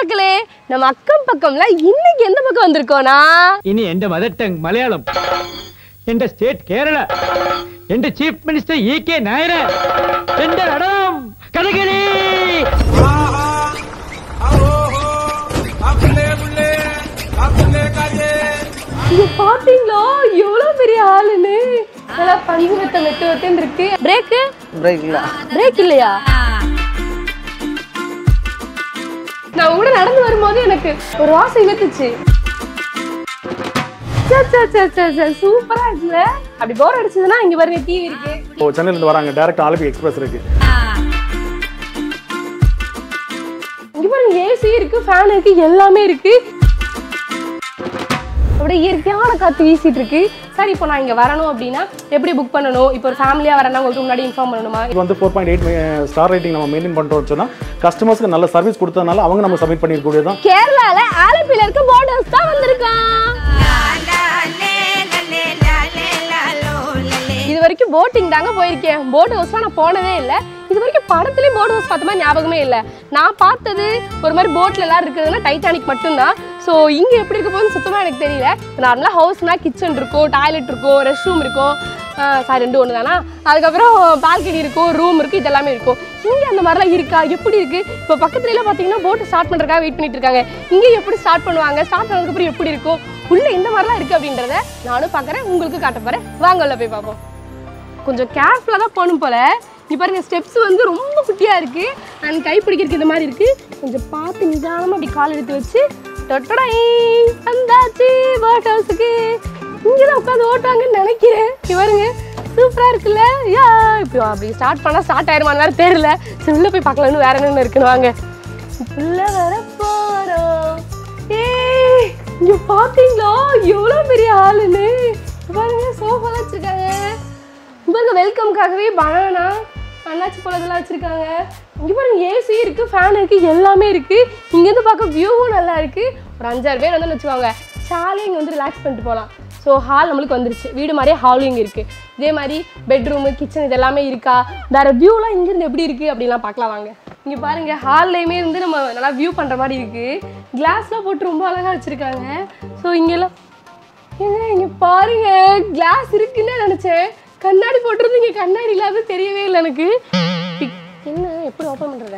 மக்களே நம்ம அக்கம் பக்கம்ல இன்னைக்கு எந்த பக்கம் வந்திருக்கோம்னா ഇനി എന്റെ മദർ ടങ് മലയാളം എന്റെ സ്റ്റേറ്റ് കേരള എന്റെ chief minister E K Nair എന്റെ അടം കഥകളി இங்க பாத்தீங்களா எவ்வளவு பெரிய ஆளுன்னு நல்லா பஞ்சு வெத்த வெட்டு வெட்டுன்னு இருக்கு பிரேக்கு பிரேக் இல்லை பிரேக் இல்லையா நான் கூட நடந்து வரும்போது எனக்கு ஒரு வாசம் இழுத்துச்சு சூப்பரா இருக்குல்ல அப்படி போர் அடிச்சதுன்னா இங்க பாருங்க டிவி இருக்கு இப்போ சென்னையிலேருந்து வராங்க டேரக்ட் ஆலப்பி எக்ஸ்பிரஸ் இருக்கு இங்க பாருங்க ஏசி இருக்கு ஃபேன் இருக்கு எல்லாமே இருக்கு அப்படியே இயற்கையான காத்து வீசிட்டு இருக்கு சரி இப்போ நான் இங்க வரணும் அப்படின்னா எப்படி புக் பண்ணணும் இப்போ ஒரு ஃபேமிலியா வரேன்னா உங்களுக்கு முன்னாடி இன்ஃபார்ம் பண்ணணுமா இது வந்து four point eight star rating நம்ம மெயின்டைன் பண்ணுறோம்னு சொன்னால் கஸ்டமர்ஸ்க்கு நல்ல சர்வீஸ் கொடுத்ததுனால அவங்க நம்ம சப்மிட் பண்ணிருக்கூடியதான் கேரளால ஆலப்பில இருக்க போர்டர்ஸ் தான் வந்திருக்கான் இது வரைக்கும் போட்டிங் தாங்க போயிருக்கேன் போட் ஹவுஸ்லாம் நான் போனதே இல்லை இது வரைக்கும் படத்துலேயும் போட் ஹவுஸ் பார்த்த மாதிரி ஞாபகமே இல்லை நான் பார்த்தது ஒரு மாதிரி போட்டில் எல்லாம் இருக்குதுன்னா டைட்டானிக் மட்டும்தான் ஸோ இங்கே எப்படி இருக்க போகுதுன்னு சுத்தமாக எனக்கு தெரியல நார்மலாக ஹவுஸ்னா கிச்சன் இருக்கும் டாய்லெட் இருக்கும் ரெஸ்ட் ரூம் இருக்கும் சாரி ரெண்டு ஒன்று தானா அதுக்கப்புறம் பால்கனி இருக்கும் ரூம் இருக்குது இதெல்லாமே இருக்கும் இங்கே அந்த மாதிரிலாம் இருக்கா எப்படி இருக்குது இப்போ பக்கத்துலலாம் பார்த்தீங்கன்னா போட்டு ஸ்டார்ட் பண்ணுறதுக்காக வெயிட் பண்ணிட்டு இருக்காங்க இங்கே எப்படி ஸ்டார்ட் பண்ணுவாங்க ஸ்டார்ட் பண்ணதுக்கப்புறம் எப்படி இருக்கும் உள்ளே இந்த மாதிரிலாம் இருக்குது அப்படின்றத நானும் பார்க்குறேன் உங்களுக்கு காட்ட போகிறேன் வாங்க உள்ள போய் பார்ப்போம் கொஞ்சம் கேர்ஃபுல்லாக தான் போகணும் போல நீ பாருங்க ஸ்டெப்ஸ் வந்து ரொம்ப குட்டியாக இருக்கு அண்ட் கை பிடிக்கிறதுக்கு இந்த மாதிரி இருக்கு கொஞ்சம் பார்த்து நிதானமாக அப்படி கால் எடுத்து வச்சு டொட்டடை வந்தாச்சு போட் ஹவுஸுக்கு இங்கே தான் உட்காந்து ஓட்டுவாங்கன்னு நினைக்கிறேன் இங்க பாருங்க சூப்பராக இருக்குல்ல யா இப்போ அப்படி ஸ்டார்ட் பண்ணால் ஸ்டார்ட் ஆயிருமான்னு வேறு தெரியல சரி உள்ளே போய் பார்க்கலாம்னு வேற என்னென்ன இருக்குன்னு வாங்க உள்ள வர போகிறோம் ஏய் இங்க பாத்தீங்களா எவ்வளவு பெரிய ஆளுன்னு இங்க பாருங்க சோஃபா வச்சிருக்காங்க இவங்க வெல்கம்காகவே பனானா அண்ணாச்சி பழத்தெல்லாம் வச்சிருக்காங்க இங்க பாருங்க ஏசி இருக்கு ஃபேன் இருக்கு எல்லாமே இருக்கு இங்க இருந்து பார்க்க வியூவும் நல்லா இருக்கு ஒரு அஞ்சாறு பேர் வந்து வச்சுக்கோங்க ஜாலியாக இங்கே வந்து ரிலாக்ஸ் பண்ணிட்டு போகலாம் ஸோ ஹால் நம்மளுக்கு வந்துருச்சு வீடு மாதிரியே ஹாலும் இங்கே இருக்குது இதே மாதிரி பெட்ரூமு கிச்சன் இது எல்லாமே இருக்கா வேற வியூலாம் இங்கேருந்து எப்படி இருக்குது அப்படிலாம் பார்க்கலாம் வாங்க இங்கே பாருங்க ஹால்லையுமே இருந்து நம்ம நல்லா வியூ பண்ணுற மாதிரி இருக்குது கிளாஸ்லாம் போட்டு ரொம்ப அழகாக வச்சுருக்காங்க ஸோ இங்கெல்லாம் ஏங்க இங்கே பாருங்க கிளாஸ் இருக்குன்னு நினச்சேன் கண்ணாடி போட்டிருந்து இங்கே கண்ணாடி இல்லாத தெரியவே இல்லை எனக்கு இ- என்ன எப்படி ஓப்பன் பண்ணுறது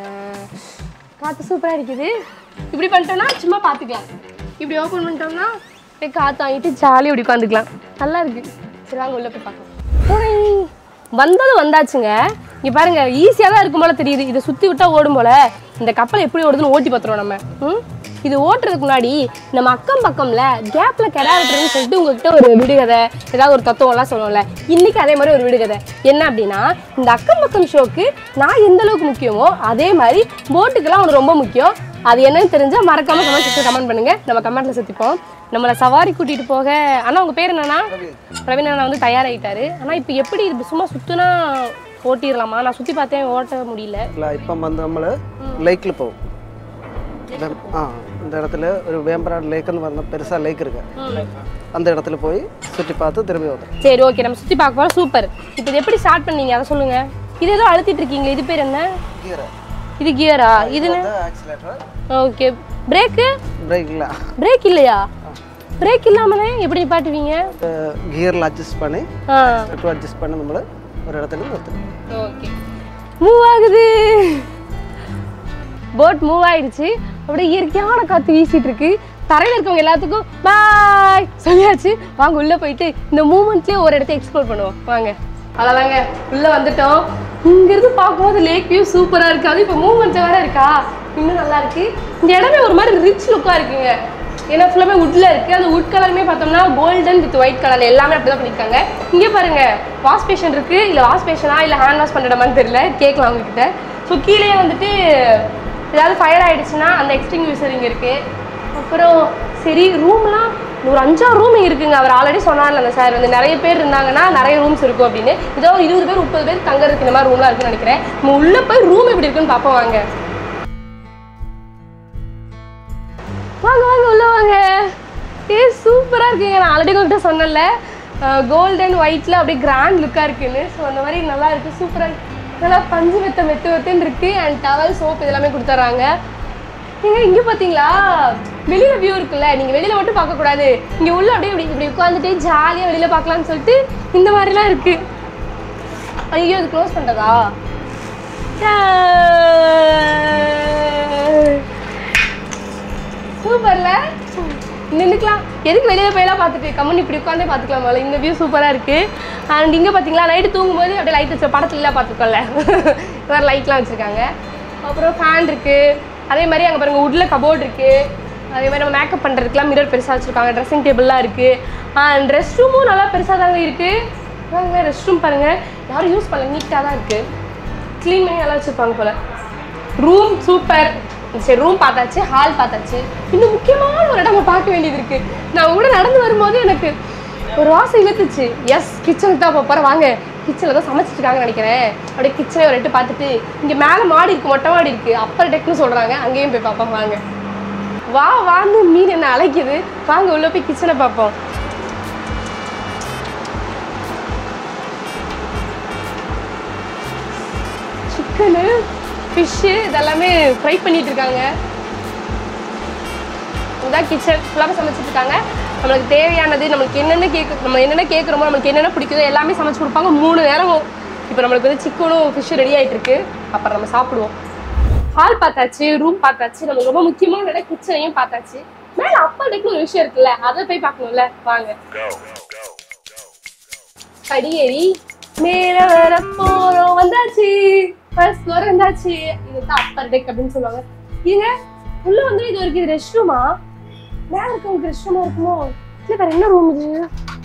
காற்று சூப்பராக இருக்குது இப்படி பண்ணிட்டோம்னா சும்மா பார்த்துக்கலாம் இப்படி ஓப்பன் பண்ணிட்டோம்னா அப்படியே காற்று வாங்கிட்டு ஜாலியாக இப்படி உட்காந்துக்கலாம் நல்லா இருக்கு சரி வாங்க உள்ள போய் பார்க்கலாம் போடை. வந்தது வந்தாச்சுங்க இங்க பாருங்க ஈஸியாக தான் இருக்கும் போல தெரியுது இதை சுற்றி விட்டா ஓடும் போல இந்த கப்பல் எப்படி ஓடுதுன்னு ஓட்டி பார்த்துருவோம் நம்ம ம் இது ஓட்டுறதுக்கு முன்னாடி நம்ம அக்கம் பக்கம்ல கேப்ல கெடா வெட்டுறதுன்னு சொல்லிட்டு உங்ககிட்ட ஒரு விடுகதை ஏதாவது ஒரு தத்துவம்லாம் சொல்லுவோம்ல இன்னைக்கு அதே மாதிரி ஒரு விடுகதை என்ன அப்படின்னா இந்த அக்கம் பக்கம் ஷோக்கு நான் எந்த அளவுக்கு முக்கியமோ அதே மாதிரி போட்டுக்கெல்லாம் அவனுக்கு ரொம்ப முக்கியம் அது என்னன்னு தெரிஞ்சா மறக்காம கமெண்ட் செக்ஷன் கமெண்ட் பண்ணுங்க நம்ம கமெண்ட்ல சுத்திப்போம் நம்மளை சவாரி கூட்டிட்டு போக அண்ணா உங்க பேர் என்னன்னா பிரவீன் அண்ணா வந்து தயாராகிட்டாரு ஆனா இப்போ எப்படி இது சும்மா சுத்துனா ஓட்டிடலாமா நான் சுத்தி பார்த்தேன் ஓட்ட முடியல இல்லை இப்போ வந்து നമ്മൾ லேக்கில் போவோம் இந்த ஆ இந்த இடத்துல ஒரு வேம்பராடு லேக்குன்னு வந்த பெருசாக லேக் இருக்கு அந்த இடத்துல போய் சுற்றி பார்த்து திரும்பி வந்தோம் சரி ஓகே நம்ம சுத்தி பார்க்க போறோம் சூப்பர் இப்போ இது எப்படி ஸ்டார்ட் பண்ணீங்க அதை சொல்லுங்க இது ஏதோ அழுத்திட்டு இருக்கீங்க இது பேர் என்ன கீரை இது கியரா இது ஆக்சிலேட்டர் ஓகே பிரேக்கு பிரேக் இல்லை பிரேக் இல்லையா பிரேக் இல்லாமலே எப்படி நிப்பாட்டுவீங்க கியரில் அட்ஜஸ்ட் பண்ணி ஆ டூ அட்ஜஸ்ட் பண்ணி നമ്മൾ ஒரு இடத்துல நிறுத்தணும் ஓகே மூவ் ஆகுது போட் மூவ் ஆயிடுச்சு அப்படியே இயற்கையான காத்து வீசிட்டு இருக்கு தரையில இருக்கவங்க எல்லாத்துக்கும் பாய் சொல்லியாச்சு வாங்க உள்ள போயிட்டு இந்த மூமெண்ட்லயே ஒரு இடத்த எக்ஸ்ப்ளோர் பண்ணுவோம் வாங்க அவ்வளோதாங்க உள்ள வந்துட்டோம் இங்க இருந்து பார்க்கும்போது லேக் வியூ சூப்பரா இருக்கு அது இப்போ மூமெண்ட் வேற இருக்கா இன்னும் நல்லா இருக்கு இந்த இடமே ஒரு மாதிரி ரிச் லுக்கா இருக்குங்க ஏன்னா ஃபுல்லாமே வுட்ல இருக்கு அந்த வுட் கலருமே பார்த்தோம்னா கோல்டன் வித் ஒயிட் கலர் எல்லாமே அப்படிதான் பண்ணிருக்காங்க இங்கே பாருங்க வாஷ் பேஷன் இருக்கு இல்ல வாஷ் பேஷனா இல்ல ஹேண்ட் வாஷ் பண்ணிடமான்னு தெரியல கேட்கலாம் உங்ககிட்ட ஸோ கீழே வந்துட்டு ஏதாவது ஃபயர் ஆயிடுச்சுன்னா அந்த எக்ஸ்டிங்யூசர் இங்க இருக்கு அப்புறம் சரி ரூம்லாம் ஒரு அஞ்சாறு ரூம் இருக்குங்க அவர் ஆல்ரெடி சொன்னார்ல அந்த சார் வந்து நிறைய பேர் இருந்தாங்கன்னா நிறைய ரூம்ஸ் இருக்கும் அப்படின்னு இதோ ஒரு இருபது பேர் முப்பது பேர் தங்கறதுக்கு இந்த மாதிரி ரூம்லாம் இருக்குன்னு நினைக்கிறேன் நம்ம உள்ள போய் ரூம் எப்படி இருக்குன்னு பார்ப்போம் வாங்க வாங்க வாங்க உள்ள வாங்க ஏ சூப்பராக இருக்குங்க நான் ஆல்ரெடி உங்ககிட்ட சொன்னேன்ல கோல்டன் ஒயிட்ல அப்படியே கிராண்ட் லுக்காக இருக்குன்னு ஸோ அந்த மாதிரி நல்லா இருக்கு சூப்பராக நல்லா பஞ்சு மெத்த மெத்து மெத்துன்னு இருக்கு அண்ட் டவல் சோப் இதெல்லாமே கொடுத்துட்றாங்க ஏங்க இங்க பாத்தீங்களா வெளியில வியூ இருக்குல்ல நீங்க வெளியில மட்டும் பார்க்க கூடாது இங்க உள்ள அப்படியே இப்படி இப்படி உட்காந்துட்டு ஜாலியா வெளியில பார்க்கலாம்னு சொல்லிட்டு இந்த மாதிரிலாம் இருக்கு ஐயோ இது க்ளோஸ் பண்றதா சூப்பர்ல நின்றுக்கலாம் எதுக்கு வெளியில போயெல்லாம் பார்த்துட்டு கம்மன் இப்படி உட்காந்தே பார்த்துக்கலாம் போல இந்த வியூ சூப்பராக இருக்கு அண்ட் இங்கே பார்த்தீங்களா நைட்டு தூங்கும்போது அப்படியே லைட் வச்ச படத்துலலாம் பார்த்துக்கோல வேறு லைட்லாம் வச்சுருக்காங்க அப்புறம் ஃபேன் இருக்கு அதே மாதிரி அங்கே பாருங்க உட்ல கபோர்ட் இருக்கு அதே மாதிரி நம்ம மேக்கப் பண்ணுறதுக்குலாம் மிரர் பெருசாக வச்சுருக்காங்க ட்ரெஸ்ஸிங் டேபிள்லாம் இருக்கு அண்ட் ரெஸ்ட் ரூமும் நல்லா பெருசாக தாங்க இருக்கு வாங்க ரெஸ்ட் ரூம் பாருங்க யாரும் யூஸ் பண்ணல நீட்டாக தான் இருக்கு க்ளீன் பண்ணி நல்லா வச்சுருப்பாங்க போல ரூம் சூப்பர் சரி ரூம் பார்த்தாச்சு ஹால் பார்த்தாச்சு இன்னும் முக்கியமான ஒரு இடம் நம்ம பார்க்க வேண்டியது இருக்கு நான் கூட நடந்து வரும்போது எனக்கு ஒரு வாசம் இழுத்துச்சு எஸ் கிச்சனுக்கு தான் போக போகிறேன் வாங்க கிச்சனில் தான் சமைச்சிட்டு இருக்காங்கன்னு நினைக்கிறேன் அப்படியே கிச்சனை ஒரு எட்டு பார்த்துட்டு இங்கே மேலே மாடி இருக்கு மொட்டை மாடி இருக்கு அப்பர் டெக்னு சொல்கிறாங்க அங்கேயும் போய் பார்ப்போம் வாங்க வா வான்னு மீன் என்ன அழைக்குது வாங்க உள்ள போய் கிச்சனை பார்ப்போம் சிக்கனு ஃபிஷ்ஷு இதெல்லாமே ஃப்ரை பண்ணிட்டு இருக்காங்க இதுதான் கிச்சன் ஃபுல்லாக சமைச்சிட்டு இருக்காங்க நம்மளுக்கு தேவையானது நம்மளுக்கு என்னென்ன கேட்க நம்ம என்னென்ன கேட்குறோமோ நம்மளுக்கு என்னென்ன பிடிக்குதோ எல்லாமே சமைச்சு கொடுப்பாங்க மூணு நேரமும் இப்போ நம்மளுக்கு வந்து சிக்கனும் ஃபிஷ்ஷும் ரெடி ஆயிட்டு இருக்கு அப்புறம் நம்ம சாப்பிடுவோம் ஹால் பார்த்தாச்சு ரூம் பார்த்தாச்சு நமக்கு ரொம்ப முக்கியமான இடம் கிச்சனையும் பார்த்தாச்சு மேல அப்பா டெக்னு ஒரு விஷயம் இருக்குல்ல அதை போய் பார்க்கணும்ல வாங்க படியேறி மேல வர போறோம் வந்தாச்சு ஃபர்ஸ்ட் ஃப்ளோர் வந்தாச்சு இதுதான் அப்பர் டெக் அப்படின்னு சொல்லுவாங்க இதுங்க உள்ள வந்து இது வரைக்கும் இது ரெஸ்ட் ரூமா மேல இருக்கவங்களுக்கு ரெஸ்ட் ரூமா இருக்குமோ இல்ல வேற என்ன ரூம் இது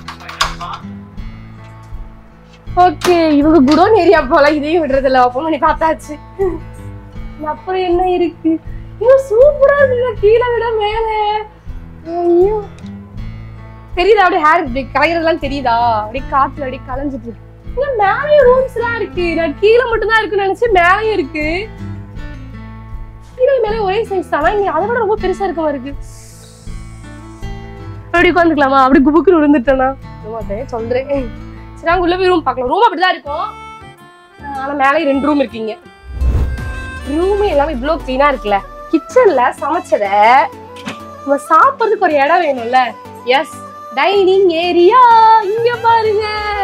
ஓகே இவங்க குடோன் ஏரியா போல இதையும் விடுறதில்ல ஓப்பன் பண்ணி பார்த்தாச்சு அப்புறம் என்ன இருக்கு இன்னும் சூப்பரா இருக்கு கீழே விட மேல ஐயோ தெரியுதா அப்படியே ஹேர் இப்படி கலைகிறதுலாம் தெரியுதா அப்படியே காத்துல அப்படியே கலைஞ்சிட்டு இருக்கு இங்க மேலேயும் ரூம்ஸ் எல்லாம் இருக்கு நான் கீழே மட்டும் தான் இருக்குன்னு நினைச்சு மேலேயும் இருக்கு கீழே மேலே ஒரே சைஸ் தான் இங்க அதை விட ரொம்ப பெருசா இருக்க மாதிரி இருக்கு அப்படி உட்காந்துக்கலாமா அப்படி குபுக்கு விழுந்துட்டேனா அதே சொல்றேன் சரி அங்க உள்ள போய் ரூம் பார்க்கலாம் ரூம் அப்படிதான் இருக்கும் ஆனா மேலே ரெண்டு ரூம் இருக்கீங்க ரூம் எல்லாமே இவ்வளோ க்ளீனா இருக்குல்ல கிச்சன்ல சமைச்சத நம்ம சாப்பிட்றதுக்கு ஒரு இடம் வேணும்ல எஸ் டைனிங் ஏரியா இங்க பாருங்க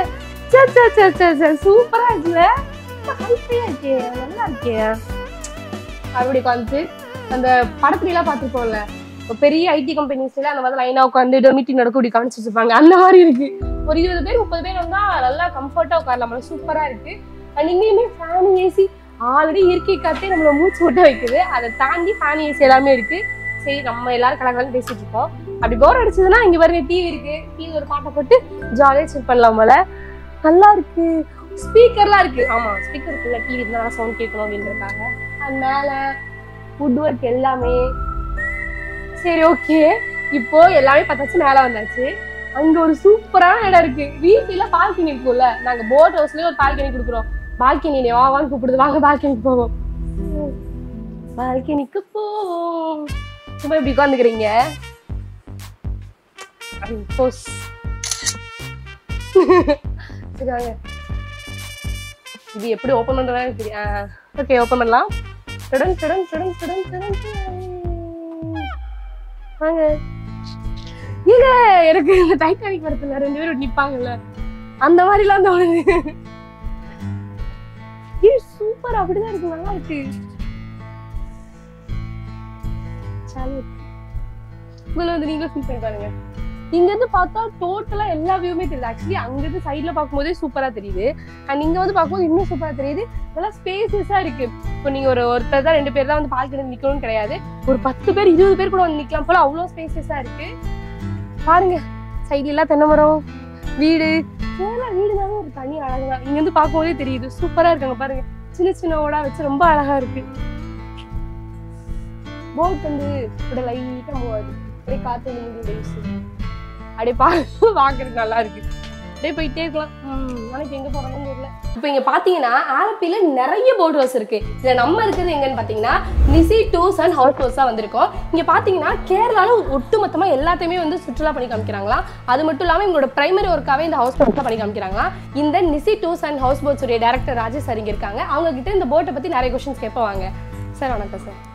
சூப்பரா இருக்குல்ல ஹெல்த்தியா இருக்கே நல்லா இருக்கே அப்படி உட்காந்து அந்த படத்துல எல்லாம் பார்த்துருப்போம்ல இப்போ பெரிய ஐடி கம்பெனிஸ்ல அந்த மாதிரி லைனா உட்காந்து மீட்டிங் நடக்க இப்படி கவனிச்சு வச்சிருப்பாங்க அந்த மாதிரி இருக்கு ஒரு இருபது பேர் முப்பது பேர் வந்தா நல்லா கம்ஃபர்ட்டா உட்காரலாம் சூப்பரா இருக்கு அண்ட் இங்கேயுமே ஃபேன் ஏசி ஆல்ரெடி இயற்கை காத்தே நம்மள மூச்சு விட்ட வைக்குது அதை தாண்டி ஃபேன் ஏசி எல்லாமே இருக்கு சரி நம்ம எல்லாரும் கலகலன்னு பேசிட்டு இருக்கோம் அப்படி போர் அடிச்சதுன்னா இங்க பாருங்க டிவி இருக்கு டிவி ஒரு பாட்டை போட்டு ஜாலியா செக் பண்ணலாம் போல நல்லா இருக்கு ஸ்பீக்கர்லாம் இருக்கு ஆமா ஸ்பீக்கர் இருக்குல்ல டிவி இருந்தா சவுண்ட் கேட்கணும் அப்படின்றதுக்காக அது மேல வுட் ஒர்க் எல்லாமே சரி ஓகே இப்போ எல்லாமே பார்த்தாச்சு மேல வந்தாச்சு அங்க ஒரு சூப்பரான இடம் இருக்கு வீட்டுல பால்கனி இருக்கும்ல நாங்க போட் ஹவுஸ்லயே ஒரு பால்கனி கொடுக்குறோம் பால்கனி வா வாங்க கூப்பிடுது வாங்க பால்கனிக்கு போவோம் பால்கனிக்கு போவோம் சும்மா இப்படி உட்காந்துக்கிறீங்க போஸ் சரி வாங்க இது எப்படி ஓப்பன் பண்றதா எனக்கு தெரியும் ஓகே ஓப்பன் பண்ணலாம் டடன் டடன் டடன் டடன் டடன் டடன். வாங்க ஏங்க எனக்கு இந்த டைட்டானிக் படத்துல ரெண்டு பேரும் நிப்பாங்கல்ல அந்த மாதிரிலாம் தோணுது ஏய் சூப்பர் அப்படிதான் இருக்கு நல்லா இருக்கு சாலு இதுல வந்து நீங்களும் ஃபீல் பண்ணி பாருங்க இங்க இருந்து பார்த்தா டோட்டலா எல்லா வியூமே தெரியுது ஆக்சுவலி அங்க இருந்து சைடுல பார்க்கும்போதே சூப்பரா தெரியுது அண்ட் இங்க வந்து பார்க்கும்போது இன்னும் சூப்பரா தெரியுது நல்லா ஸ்பேசஸா இருக்கு இப்போ நீங்க ஒரு ஒருத்தர் தான் ரெண்டு பேர் தான் வந்து பால்கனி நிக்கணும்னு கிடையாது ஒரு பத்து பேர் இருபது பேர் கூட வந்து நிக்கலாம் போல அவ்வளோ ஸ்பேசஸா இருக்கு பாருங்க சைடுல எல்லாம் தென்னை மரம் வீடு இதெல்லாம் வீடுனாலும் ஒரு தனி அழகு தான் இங்க இருந்து பார்க்கும்போதே தெரியுது சூப்பரா இருக்காங்க பாருங்க சின்ன சின்ன ஓடா வச்சு ரொம்ப அழகா இருக்கு போட் வந்து இப்படி லைட்டா போகாது அப்படியே காத்து வந்து முடியும் வீசுது. அப்படியே பா பாக்குறதுக்கு நல்லா இருக்கு அப்படியே போயிட்டே இருக்கலாம் ம், நாளைக்கு எங்க போறோம்னு தெரியல இப்போ இங்க பாத்தீங்கன்னா ஆலப்பில நிறைய போட் ஹவுஸ் இருக்கு இதுல நம்ம இருக்கிறது எங்கன்னு பாத்தீங்கன்னா Nisi tours and house house தான் வந்திருக்கோம் இங்க பாத்தீங்கன்னா கேரளால ஒட்டுமொத்தமா எல்லாத்தையுமே வந்து சுற்றுலா பண்ணி காமிக்கிறாங்களா அது மட்டும் இல்லாம எங்களோட பிரைமரி ஒர்க்காவே இந்த ஹவுஸ் போட் பண்ணி காமிக்கிறாங்களா இந்த Nisi tours and house boats உடைய டேரக்டர் ராஜேஷ் சார் இங்க இருக்காங்க அவங்க கிட்ட இந்த போட்டை பத்தி நிறைய கொஸ்டின்ஸ் கேட்பாங்க சார் வணக்கம் சார்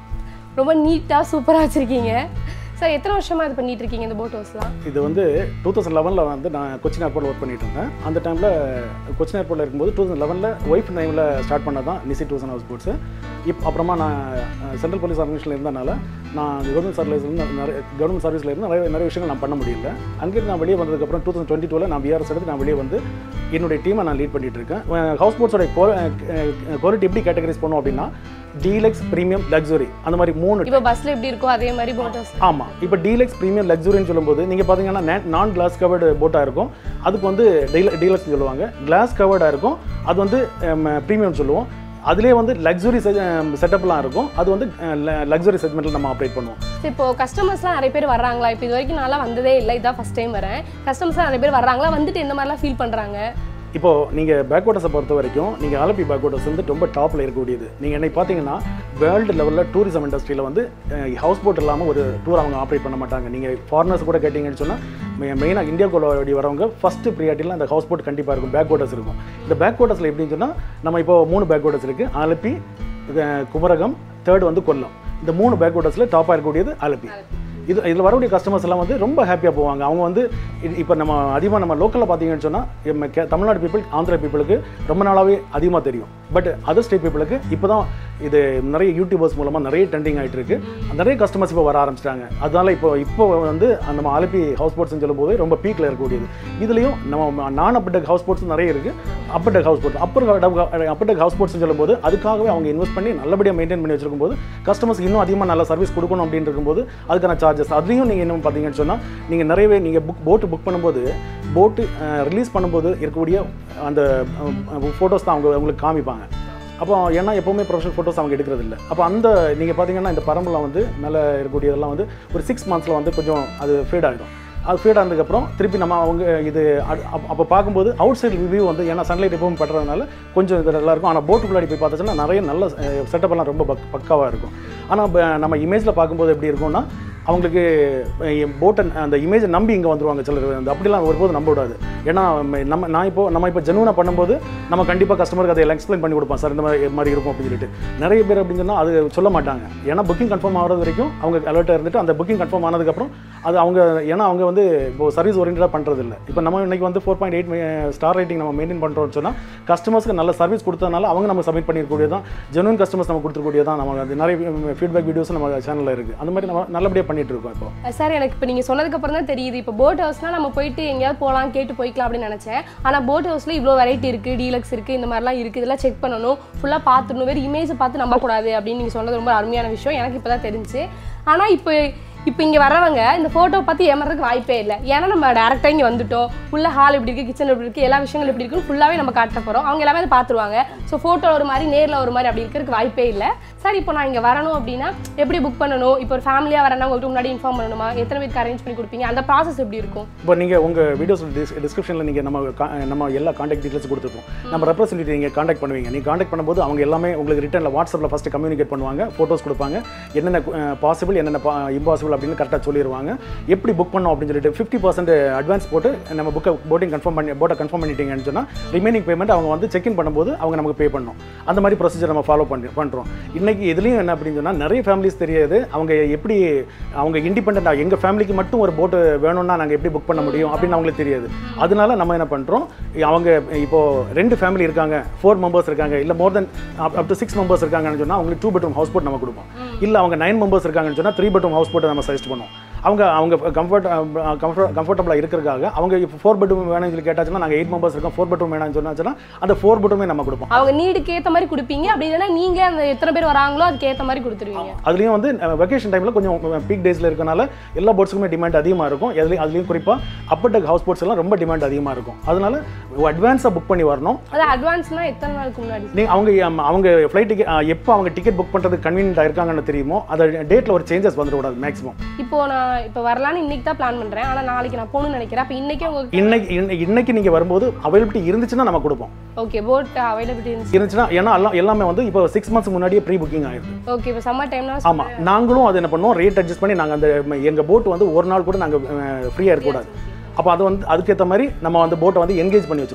ரொம்ப நீட்டாக சூப்பராக வச்சுருக்கீங்க சார் எத்தனை வருஷமாக இது பண்ணிட்டு இருக்கீங்க இந்த போட் ஹவுஸ்லாம் இது வந்து டூ தௌசண்ட் லெவனில் வந்து நான் கொச்சின் ஏர்போர்ட்டில் ஒர்க் பண்ணிட்டு இருந்தேன் அந்த டைமில் கொச்சின் ஏர்போர்ட்டில் இருக்கும்போது டூ தௌசண்ட் லெவனில் ஒய்ஃப் டைமில் ஸ்டார்ட் பண்ணது தான் நிசி டூசன் ஹவுஸ் போட்ஸு இப்போ அப்புறமா நான் சென்ட்ரல் போலீஸ் ஆர்கனைசேஷனில் இருந்தனால நான் கவர்மெண்ட் சர்வீஸ் இருந்து நிறைய கவர்மெண்ட் சர்வீஸில் இருந்து நிறைய நிறைய விஷயங்கள் நான் பண்ண முடியல அங்கேருந்து நான் வெளியே வந்ததுக்கப்புறம் டூ தௌசண்ட் டுவெண்ட்டி டூவில் நான் பிஆர்எஸ் எடுத்து நான் வெளியே வந்து என்னுடைய டீமை நான் லீட் பண்ணிட்டு இருக்கேன் ஹவுஸ் போட்ஸோட குவாலிட்டி எப்படி கேட்டகரைஸ் பண்ணோம் அப்படின்னா டீலக்ஸ் ப்ரீமியம் லக்ஸுரி அந்த மாதிரி மூணு இப்போ பஸ்ஸில் எப்படி இருக்கோ அதே மாதிரி போட் ஹவுஸ் ஆமாம் இப்போ டீலக்ஸ் ப்ரீமியம் லக்ஸுரின்னு சொல்லும்போது நீங்கள் பார்த்தீங்கன்னா நான் கிளாஸ் கவர்டு போட்டாக இருக்கும் அதுக்கு வந்து டீல டீலக்ஸ் சொல்லுவாங்க கிளாஸ் கவர்டாக இருக்கும் அது வந்து ப்ரீமியம் சொல்லுவோம் அதுலேயே வந்து லக்ஸுரி செட்டப்லாம் இருக்கும் அது வந்து லக்ஸுரி செக்மெண்ட்டில் நம்ம ஆப்ரேட் பண்ணுவோம் இப்போ கஸ்டமர்ஸ்லாம் நிறைய பேர் வர்றாங்களா இப்போ இது வரைக்கும் நான்லாம் வந்ததே இல்லை இதான் ஃபர்ஸ்ட் டைம் வரேன் கஸ்டமர்ஸ்லாம் நிறைய பேர் வர்றாங்களா வந்துட்டு எந்த மாதிரிலாம் ஃபீல் பண்ணுறாங்க இப்போ நீங்கள் பேக்வாட்டர்ஸை பொறுத்த வரைக்கும் நீங்கள் ஆலப்பி பேக்வாட்டர்ஸ் வந்து ரொம்ப டாப்பில் இருக்கக்கூடியது நீங்கள் என்னை பார்த்தீங்கன்னா வேர்ல்டு லெவலில் டூரிசம் இண்டஸ்ட்ரியில் வந்து ஹவுஸ் போட் இல்லாமல் ஒரு டூர் அவங்க ஆப்ரேட் பண்ண மாட்டாங்க நீங்கள் ஃபாரினர்ஸ் கூட கேட்டிங்கன்னு சொன்னால் மெயினாக இந்தியாவுக்குள்ள வரவங்க ஃபஸ்ட்டு ப்ரியாரிட்டியில் அந்த ஹவுஸ் போட் கண்டிப்பாக இருக்கும் பேக் வாட்டர்ஸ் இருக்கும் இந்த பேக் வாட்டர்ஸில் எப்படின்னு சொன்னால் நம்ம இப்போ மூணு பேக் வாட்டர்ஸ் இருக்குது ஆலப்பி இது, குமரகம் தேர்ட் வந்து கொல்லம் இந்த மூணு பேக் வாட்டர்ஸில் டாப்பாக இருக்கக்கூடியது ஆலப்பி இது இதில் வரக்கூடிய கஸ்டமர்ஸ் எல்லாம் வந்து ரொம்ப ஹாப்பியாக போவாங்க அவங்க வந்து இப்போ நம்ம அதிகமாக நம்ம லோக்கலில் பார்த்தீங்கன்னு சொன்னால் தமிழ்நாடு பீப்புள் ஆந்திரா பீப்புளுக்கு ரொம்ப நாளாகவே அதிகமாக தெரியும் பட் அதர் ஸ்டேட் பீப்புளுக்கு இப்போ தான் இது நிறைய யூடியூபர்ஸ் மூலமாக நிறைய ட்ரெண்டிங் ஆகிட்டு இருக்கு நிறைய கஸ்டமர்ஸ் இப்போ வர ஆரம்பிச்சிட்டாங்க அதனால இப்போ இப்போ வந்து நம்ம ஆலப்பி ஹவுஸ் போட்ஸ்னு சொல்லும்போது ரொம்ப பீக்கில் இருக்கக்கூடியது இதுலேயும் நம்ம நான் அப்பர் டெக் ஹவுஸ் போட்ஸ் நிறைய இருக்குது upper deck house boat upper upper deck house போட்ஸ்னு சொல்லும்போது அதுக்காகவே அவங்க இன்வெஸ்ட் பண்ணி நல்லபடியாக மெயின்டைன் பண்ணி வச்சிருக்கும் போது கஸ்டமர்ஸ் இன்னும் அதிகமாக நல்ல சர்வீஸ் கொடுக்கணும் அப்படின்னு இருக்கும்போது அதுக்கான சார்ஜஸ் அதுலேயும் நீங்கள் என்ன பார்த்தீங்கன்னு சொன்னால் நீங்கள் நிறையவே நீங்கள் புக் போட்டு புக் பண்ணும்போது போட்டு ரிலீஸ் பண்ணும்போது இருக்கக்கூடிய அந்த ஃபோட்டோஸ் தான் அவங்க உங்களுக்கு காமிப்பாங்க அப்போ ஏன்னா எப்போவுமே ப்ரொஃபஷனல் ஃபோட்டோஸ் அவங்க எடுக்கிறது இல்லை அப்போ அந்த நீங்கள் பார்த்தீங்கன்னா இந்த பரம்புலாம் வந்து மேலே இருக்கக்கூடியதெல்லாம் வந்து ஒரு சிக்ஸ் மந்த்ஸில் வந்து கொஞ்சம் அது ஃபேட் ஆகிடும் அது ஃபேட் ஆனதுக்கப்புறம் திருப்பி நம்ம அவங்க இது அடு- அப்ப- அப்போ பார்க்கும்போது அவுட் சைடு வியூ வந்து ஏன்னா சன்லைட் எப்பவும் படுறதுனால கொஞ்சம் இது நல்லா இருக்கும் ஆனால் போட்டுக்குள்ளாடி போய் பார்த்துச்சுன்னா நிறைய நல்ல செட்டப் எல்லாம் ரொம்ப பக் பக்காவாக இருக்கும் ஆனால் நம்ம இமேஜில் பார்க்கும்போது எப்படி இருக்கும்னா அவங்களுக்கு போட்டை அந்த இமேஜை நம்பி இங்கே வந்துருவாங்க சிலர் அந்த அப்படிலாம் ஒருபோது நம்ப விடாது ஏன்னா நம்ம- நம்ம நான் இப்போ நம்ம இப்போ ஜெனுவனாக பண்ணும்போது நம்ம கண்டிப்பாக கஸ்டமருக்கு அதை எக்ஸ்பிளைன் பண்ணி கொடுப்போம் சார் இந்த மாதிரி இது மாதிரி இருக்கும் அப்படின்னு சொல்லிட்டு நிறைய பேர் அப்படின்னு சொன்னால் அது சொல்ல மாட்டாங்க ஏன்னா புக்கிங் கன்ஃபார்ம் ஆகிறது வரைக்கும் அவங்க அலர்ட்டாக இருந்துட்டு அந்த புக்கிங் கன்ஃபார்ம் ஆனதுக்கப்புறம் அது அவங்க ஏன்னா அவங்க வந்து இப்போ சர்வீஸ் ஓரியன்டாக பண்ணுறது இல்லை இப்போ நம்ம இன்னைக்கு வந்து four point eight star rating நம்ம மெயின்டைன் பண்ணுறோம்னு சொன்னால் கஸ்டமர்ஸ்க்கு நல்ல சர்வீஸ் கொடுத்ததுனால அவங்க நம்ம சப்மிட் பண்ணிருக்கூடியதான் ஜெனுவன் கஸ்டமர்ஸ் நம்ம கொடுத்துருக்கூடியதான் நம்ம அது நிறைய ஃபீட்பேக் வீடியோஸ் நம்ம சேனலில் இருக்குது அந்த மாதிரி நம்ம நல்லபடியாக பண்ணிட்டு இருக்கோம் இப்போ சார் எனக்கு இப்போ நீங்கள் சொன்னதுக்கு அப்புறம் தான் தெரியுது இப்போ போட் ஹவுஸ்னால் நம்ம போயிட்டு எங்கேயாவது போகலாம் கேட்டு போய்க்கலாம் அப்படின்னு நினச்சேன் ஆனால் போட் ஹவுஸில் இவ்வளோ வெரைட்டி இருக்குது டீலக்ஸ் இருக்குது இந்த மாதிரிலாம் இருக்குது இதெல்லாம் செக் பண்ணணும் ஃபுல்லாக பார்த்துடணும் வெறும் இமேஜை பார்த்து நம்பக்கூடாது அப்படின்னு நீங்கள் சொன்னது ரொம்ப அருமையான விஷயம் எனக்கு இப்போ தான் தெரிஞ்சு ஆனால் இப்போ இப்போ இங்கே வரவங்க இந்த ஃபோட்டோ பார்த்து ஏமாறதுக்கு வாய்ப்பே இல்லை ஏன்னா நம்ம டேரெக்டாக இங்கே வந்துட்டோம் உள்ள ஹால் எப்படி இருக்குது கிச்சன் எப்படி இருக்குது எல்லா விஷயங்களும் எப்படி இருக்குன்னு ஃபுல்லாகவே நம்ம காட்ட போகிறோம் அவங்க எல்லாமே அதை பார்த்துருவாங்க ஸோ ஃபோட்டோ ஒரு மாதிரி நேரில் ஒரு மாதிரி அப்படி இருக்கிறதுக்கு வாய்ப்பே இல்லை சார் இப்போ நான் இங்கே வரணும் அப்படின்னா எப்படி புக் பண்ணணும் இப்போ ஒரு ஃபேமிலியாக வரேன்னா உங்கள்கிட்ட முன்னாடி இன்ஃபார்ம் பண்ணணுமா எத்தனை பேருக்கு அரேஞ்ச் பண்ணி கொடுப்பீங்க அந்த ப்ராசஸ் எப்படி இருக்கும் இப்போ நீங்கள் உங்கள் வீடியோஸ் டிஸ்கிரிப்ஷனில் நீங்கள் நம்ம கா- நம்ம எல்லா காண்டாக்ட் டீட்டெயில்ஸ் கொடுத்துருப்போம் நம்ம ரெப்ரசன்டேட்டிவ் நீங்கள் காண்டாக்ட் பண்ணுவீங்க நீங்கள் காண்டாக்ட் பண்ணும்போது அவங்க எல்லாமே உங்களுக்கு ரிட்டனில் வாட்ஸ்அப்பில் ஃபஸ்ட்டு கம்யூனிகேட் பண்ணுவாங்க ஃபோட்டோஸ் கொடுப்பாங்க என்னென்ன பாசிபிள் என்னென்ன இம்பாசிபிள் அப்படின்னு கரெக்டாக சொல்லிடுவாங்க எப்படி புக் பண்ணோம் அப்படின்னு சொல்லிட்டு ஃபிஃப்டி பர்சன்ட் அட்வான்ஸ் போட்டு நம்ம புக்கை போட்டிங் கன்ஃபார்ம் பண்ணி போட்டை கன்ஃபார்ம் பண்ணிட்டீங்கன்னு சொன்னால் ரிமைனிங் பேமெண்ட் அவங்க வந்து செக்இன் பண்ணும்போது அவங்க நமக்கு பே பண்ணணும் அந்த மாதிரி ப்ரொசீஜர் நம்ம ஃபாலோ பண்ணி பண்ணுறோம் இன்னைக்கு இதுலேயும் என்ன அப்படின்னு சொன்னால் நிறைய ஃபேமிலிஸ் தெரியாது அவங்க எப்படி அவங்க இண்டிபெண்ட்டாக எங்கள் ஃபேமிலிக்கு மட்டும் ஒரு போட்டு வேணும்னா நாங்கள் எப்படி புக் பண்ண முடியும் அப்படின்னு அவங்களுக்கு தெரியாது அதனால நம்ம என்ன பண்ணுறோம் அவங்க இப்போ ரெண்டு ஃபேமிலி இருக்காங்க ஃபோர் மெம்பர்ஸ் இருக்காங்க இல்லை more then up to six members இருக்காங்கன்னு சொன்னால் அவங்களுக்கு டூ பெட்ரூம் ஹவுஸ் போட் நம்ம கொடுப்போம் இல்லை அவங்க நைன் மெம்பர்ஸ் இருக்காங்கன்னு சொன்னால் த்ரீ பெட்ரூம் ஹவுஸ் போட்டை நம்ம சஜஸ்ட் பண்ணுவோம் அவங்க அவங்க கம்ஃபர்ட் கம்ஃபர்ட் கம்ஃபர்டபுளாக இருக்கிறதுக்காக அவங்க இப்போ ஃபோர் பெட்ரூம் வேணும்னு சொல்லி கேட்டாச்சுன்னா நாங்கள் எயிட் மெம்பர்ஸ் இருக்கோம் ஃபோர் பெட்ரூம் வேணும்னு சொன்னாச்சுன்னா அந்த ஃபோர் பெட்ரூமே நம்ம கொடுப்போம் அவங்க நீடுக்கு ஏற்ற மாதிரி கொடுப்பீங்க அப்படி இல்லைன்னா நீங்கள் அந்த எத்தனை பேர் வராங்களோ அதுக்கு ஏற்ற மாதிரி கொடுத்துருவீங்க அதுலேயும் வந்து வெக்கேஷன் டைமில் கொஞ்சம் பீக் டேஸில் இருக்கனால எல்லா போட்ஸுக்குமே டிமாண்ட் அதிகமாக இருக்கும் எதுலேயும் அதுலேயும் குறிப்பாக அப்பர் டெக் ஹவுஸ் போட்ஸ் எல்லாம் ரொம்ப டிமாண்ட் அதிகமாக இருக்கும் அதனால அட்வான்ஸாக புக் பண்ணி வரணும் அது அட்வான்ஸ்னா எத்தனை நாளுக்கு முன்னாடி நீ அவங்க ஆம், அவங்க ஃப்ளைட் டிக்கெட் எப்போ அவங்க டிக்கெட் புக் பண்ணுறது கன்வீனியன்ட்டாக இருக்காங்கன்னு தெரியுமோ அதை டேட்டில் ஒரு சேஞ்சஸ் வந்துடக்கூடாது மேக்ஸிமம் இப்போ நான் இப்போ வரலான்னு இன்னைக்கு தான் பிளான் பண்றேன் ஆனா நாளைக்கு நான் போகணும்னு நினைக்கிறேன் அப்போ இன்னைக்கே உங்களுக்கு இன்னைக்கு இன்னை- இன்னைக்கு நீங்கள் வரும்போது அவைலபிலிட்டி இருந்துச்சுன்னா நம்ம கொடுப்போம் ஓகே போட் அவைலபிலிட்டி இருந்துச்சு இருந்துச்சுன்னா ஏன்னா எல்லாம் எல்லாமே வந்து இப்போ சிக்ஸ் மந்த்ஸ் முன்னாடியே ப்ரீ புக்கிங் ஆயிருக்கு ஓகே இப்போ சம்மர் டைம்னா ஆமாம் நாங்களும் அது என்ன பண்ணுவோம் ரேட் அட்ஜஸ்ட் பண்ணி நாங்கள் அந்த எங்கள் போட் வந்து ஒரு நாள் கூட நாங்கள் ஃப்ரீயாக இருக்கக்கூடாது அப்போ அது வந்து அதுக்கேற்ற மாதிரி நம்ம வந்து போட்டை வந்து என்கேஜ் பண்ணி வச்சிருவோம்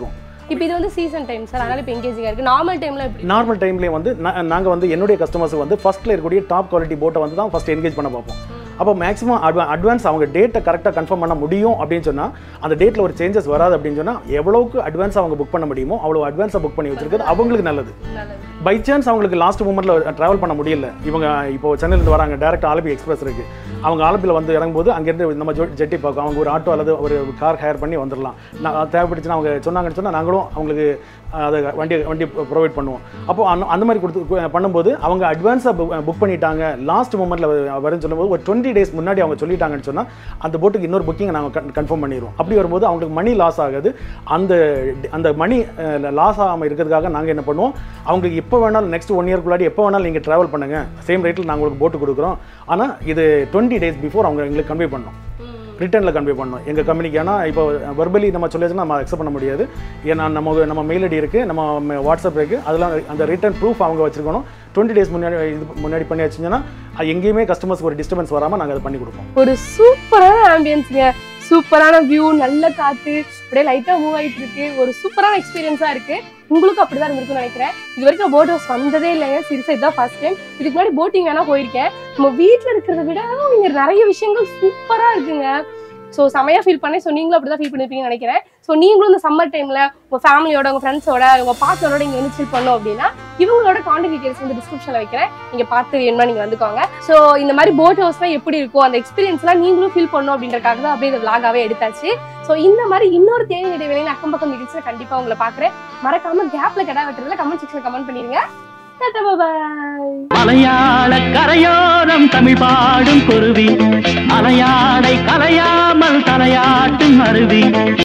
இப்போ இது வந்து சீசன் டைம் சார் அதனால இப்போ எங்கேஜிங்காக இருக்கு நார்மல் டைம்ல எப்படி நார்மல் டைம்லேயே வந்து நாங்கள் வந்து என்னுடைய கஸ்டமர்ஸ் வந்து ஃபர்ஸ்ட்ல இருக்கக்கூடிய டாப் குவாலிட்டி போட்டை வந்து தான் ஃபர்ஸ்ட் என்கேஜ் பண்ண பார்ப்போம் அப்போ மேக்ஸிமம் அட்வான்ஸ் அவங்க டேட்டை கரெக்டாக கன்ஃபார்ம் பண்ண முடியும் அப்படின்னு சொன்னால் அந்த டேட்டில் ஒரு சேஞ்சஸ் வராது அப்படின்னு சொன்னால் எவ்வளவுக்கு அட்வான்ஸ் அவங்க புக் பண்ண முடியுமோ அவ்வளோ அட்வான்ஸாக புக் பண்ணி வச்சிருக்கிறது அவங்களுக்கு நல்லது நல்லது பை சான்ஸ் அவங்களுக்கு லாஸ்ட் மூமெண்ட்டில் ட்ராவல் பண்ண முடியல இவங்க இப்போ சென்னையிலேருந்து வராங்க டேரக்ட் ஆலப்பி எக்ஸ்பிரஸ் இருக்கு அவங்க ஆலப்பியில் வந்து இறங்கும்போது அங்கேருந்து நம்ம ஜொ- ஜெட்டி பார்க்கும் அவங்க ஒரு ஆட்டோ அல்லது ஒரு கார் ஹேர் பண்ணி வந்துடலாம் நான் தேவைப்பட்டுச்சுன்னா அவங்க சொன்னாங்கன்னு சொன்னால் நாங்களும் அவங்களுக்கு அஹ், அதை வண்டி வண்டி ப்ரொவைட் பண்ணுவோம் அப்போ அந்த அந்த மாதிரி கொடுத்து கு- பண்ணும்போது அவங்க அட்வான்ஸாக புக் பண்ணிட்டாங்க லாஸ்ட் மூமெண்ட்டில் வரும்னு சொல்லும்போது ஒரு டுவெண்ட்டி டேஸ் முன்னாடி அவங்க சொல்லிட்டாங்கன்னு சொன்னால் அந்த போட்டுக்கு இன்னொரு புக்கிங் நாங்கள் கன்ஃபார்ம் பண்ணிடுவோம் அப்படி வரும்போது அவங்களுக்கு மணி லாஸ் ஆகுது அந்த அந்த மணி லாஸ் ஆகாமல் இருக்கிறதுக்காக நாங்கள் என்ன பண்ணுவோம் அவங்களுக்கு எப்போ வேணாலும் நெக்ஸ்ட் ஒன் இயர்க்குள்ளாடி எப்போ வேணாலும் நீங்கள் ட்ராவல் பண்ணுங்க சேம் ரேட்டில் நாங்கள் உங்களுக்கு போட்டு கொடுக்குறோம் ஆனால் இது டுவெண்ட்டி டேஸ் பிஃபோர் அவங்க எங்களுக்கு கன்வே பண்ணோம் ரிட்டர்னில் கன்வே பண்ணோம் எங்கள் கம்பெனிக்கு ஏன்னா இப்போ வெர்பலி நம்ம சொல்லிச்சுன்னா நம்ம அக்செப்ட் பண்ண முடியாது ஏன்னா நம்ம நம்ம மெயில் ஐடி இருக்குது நம்ம ம- வாட்ஸ்அப் இருக்குது அதெல்லாம் அந்த ரிட்டர்ன் ப்ரூஃப் அவங்க வச்சிருக்கணும் டுவெண்ட்டி டேஸ் முன்னாடி இது முன்னாடி பண்ணி வச்சுங்கன்னா அது எங்கேயுமே கஸ்டமர்ஸ்க்கு ஒரு டிஸ்டர்பன்ஸ் வராமல் நாங்கள் அதை பண்ணி கொடுப்போம் ஒரு சூப்பரான ஆம்பியன்ஸுங்க சூப்பரான வியூ நல்ல காத்து அப்படியே லைட்டா மூவ் ஆயிட்டு இருக்கு ஒரு சூப்பரான எக்ஸ்பீரியன்ஸா இருக்கு உங்களுக்கும் அப்படிதான் இருந்திருக்கும்னு நினைக்கிறேன் இது வரைக்கும் போட் ஹவுஸ் வந்ததே இல்லைங்க சீரியஸா இதுதான் ஃபர்ஸ்ட் டைம் இதுக்கு முன்னாடி போட்டிங் வேணா போயிருக்கேன் நம்ம வீட்ல இருக்கிறத விட இங்க நிறைய விஷயங்கள் சூப்பரா இருக்குங்க ஸோ செமையா ஃபீல் பண்ணேன் ஸோ நீங்களும் அப்படிதான் ஃபீல் பண்ணிருப்பீங்கன்னு நினைக்கிறேன் ஸோ நீங்களும் இந்த சம்மர் டைம்ல உங்க ஃபேமிலியோட உங்க ஃப்ரெண்ட்ஸோட உங்க பார்ட்னரோட இங்க வந்து chill பண்ணோம் அப்படின்னா இவங்களோட கான்டாக்ட் டீடைல்ஸ் வந்து டிஸ்கிரிப்ஷன்ல வைக்கிறேன் நீங்க பார்த்து வேணுமா நீங்க வந்துக்கோங்க ஸோ இந்த மாதிரி போட் ஹவுஸ்லாம் எப்படி இருக்கும் அந்த எக்ஸ்பீரியன்ஸ்லாம் நீங்களும் ஃபீல் பண்ணும் அப்படின்றக்காக தான் அப்படியே இந்த விளாகாவே எடுத்தாச்சு ஸோ இந்த மாதிரி இன்னொரு தேவை இடைவேளையில் அக்கம் பக்கம் நிகழ்ச்சியில் கண்டிப்பா உங்களை பார்க்குறேன் மறக்காம கேப்ல கடா வெட்டுறதுல கமெண்ட் செக்ஷன் கமெண்ட் பண்ணிருங்க டாடா பாய் மலையாள கரையோரம் தமிழ் பாடும் குருவி அலையாடை கலையாமல் தலையாட்டும் அருவி